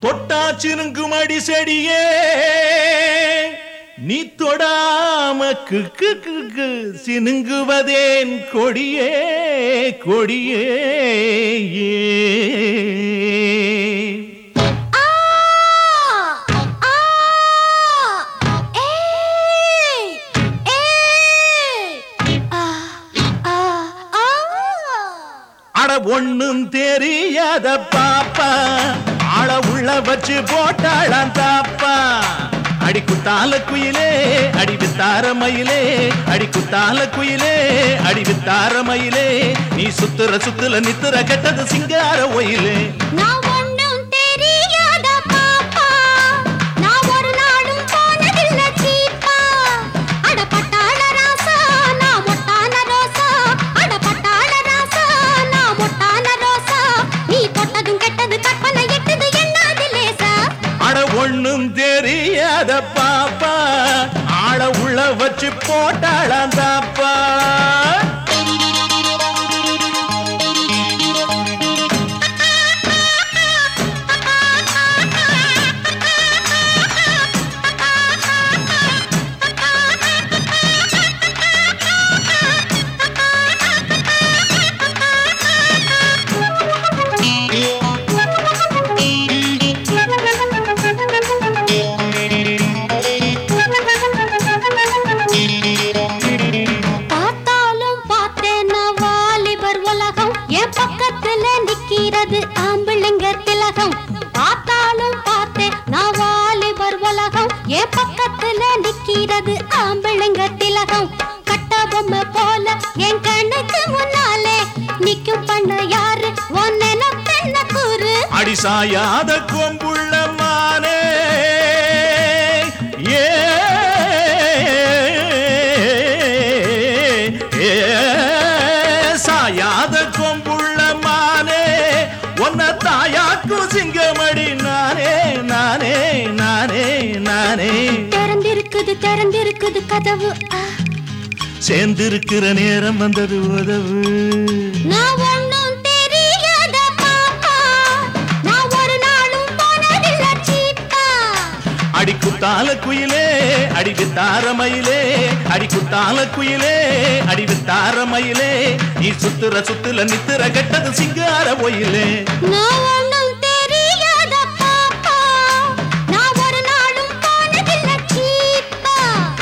தொட்டாச்சினுங்கும் அடி செடியே நீ தொடாம kick kick சினுங்குவதேன் கொடியே கொடியே ஏ. ஆ ஆ ஏய் ஏய் ஆ ஆ ஆ அட ஒண்ணும் தெரியாத பாப்பா ஆள உள்ள வச்சு போட்டாளாம் தாப்பா அடி குத்தால குயிலே அடி வித்தார மயிலே அடி குத்தால குயிலே அடி வித்தார மயிலே நீ சுத்துற சுத்துல நித்துற கெட்டது சிங்கார ஒயிலே நான் ஒண்ணும் தெரியாத பாப்பா நான் ஒரு நாளும் போனதில்ல சீப்பா அட பட்டாள ராசா நான் மொட்டான ரோசா அட பட்டாள ராசா நான் மொட்டான ரோசா நீ தொட்டதும் கெட்டது கற்பனை எட்டது எண்ணாது லேசா அட ஒண்ணும் தெரியாத பாப்பா ஆள உள்ள வச்சு போட்டாளாம் தாப்பா பார்த்தாலும் பார்த்தேன் வாலிபர் உலகம் என் பக்கத்துல நிக்கிறது ஆம்பிள்ளைங்க திலகம் பார்த்தாலும் பார்த்தேன் நான் வாலிபர் உலகம் என் பக்கத்துல நிக்கிறது ஆம்பிள்ளைங்க திலகம் கட்ட பொம்மை போல என் கண்ணுக்கு முன்னாலே நிக்கும் பண்ண யாரு ஒன்னு பெண்ண கூறு அடி சாயாத கொம்புள்ள மானே ஏ ஏ, சாயாத கொம்புள்ள மானே உன்ன தாயாக்கும் சிங்கமடி நானே நானே நானே நானே திறந்திருக்குது திறந்திருக்குது கதவு ஆ. சேர்ந்திருக்கிற நேரம் வந்தது உதவு நான் ஒண்ணும் தெரியாத பாப்பா நான் ஒரு நாளும் போனதில்ல சீப்பா அடி குத்தால குயிலே அடி வித்தார மயிலே அடி குத்தால குயிலே அடி வித்தார மயிலே நீ சுத்துற சுத்துல நித்துற கெட்டது சிங்கார ஒயிலே நான் ஒண்ணும் தெரியாத பாப்பா நான் ஒரு நாளும் போனதில்ல சீப்பா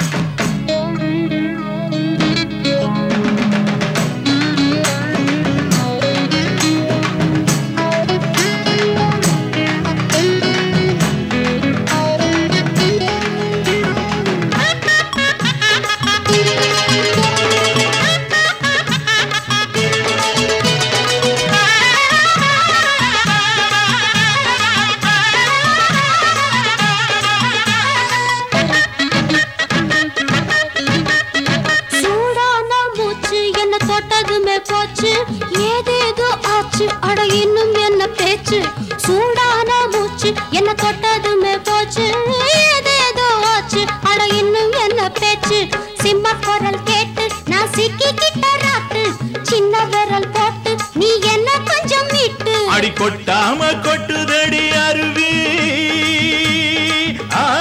சூடான மூச்சு என்ன தொட்டதுமே போச்சு ஏதேதோ ஆச்சு அட இன்னும் என்ன பேச்சு சூடான மூச்சு என்ன தொட்டதுமே போச்சு ஏதேதோ ஆச்சு அட இன்னும் என்ன பேச்சு சிம்ம குரல் கேட்டு நான் சிக்கிக்கிட்ட ராத்து சின்ன விரல் போட்டு நீ என்ன கொஞ்சம் மீட்டு அடி கொட்டாம கொட்டுதடி அருவி ஆ,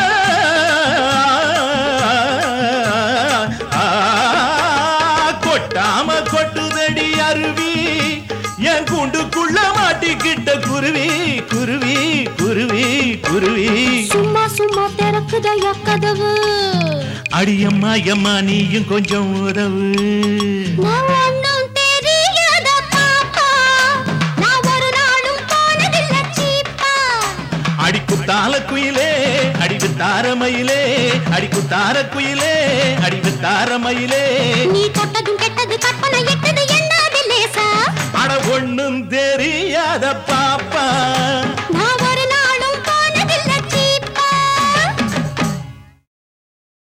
ஆ, கொட்டாம கொட்டுதடி அருவி என் கூண்டுக்குள்ள மாட்டிக்கிட்ட குருவி குருவி குருவி குருவி சும்மா சும்மா திறக்குதையா கதவு அடியம்மா எம்மா நீயும் கொஞ்சம் உதவு நான் ஒண்ணும் தெரியாத பாப்பா நான் ஒரு நாளும் போனதில்ல சீப்பா அடி குத்தால குயிலே அடி வித்தார மயிலே அடி குத்தார குயிலே அடி வித்தார மயிலே நீ தொட்டதும் கெட்டது கற்பனை எட்டது எண்ணாது லேசா அட ஒண்ணும்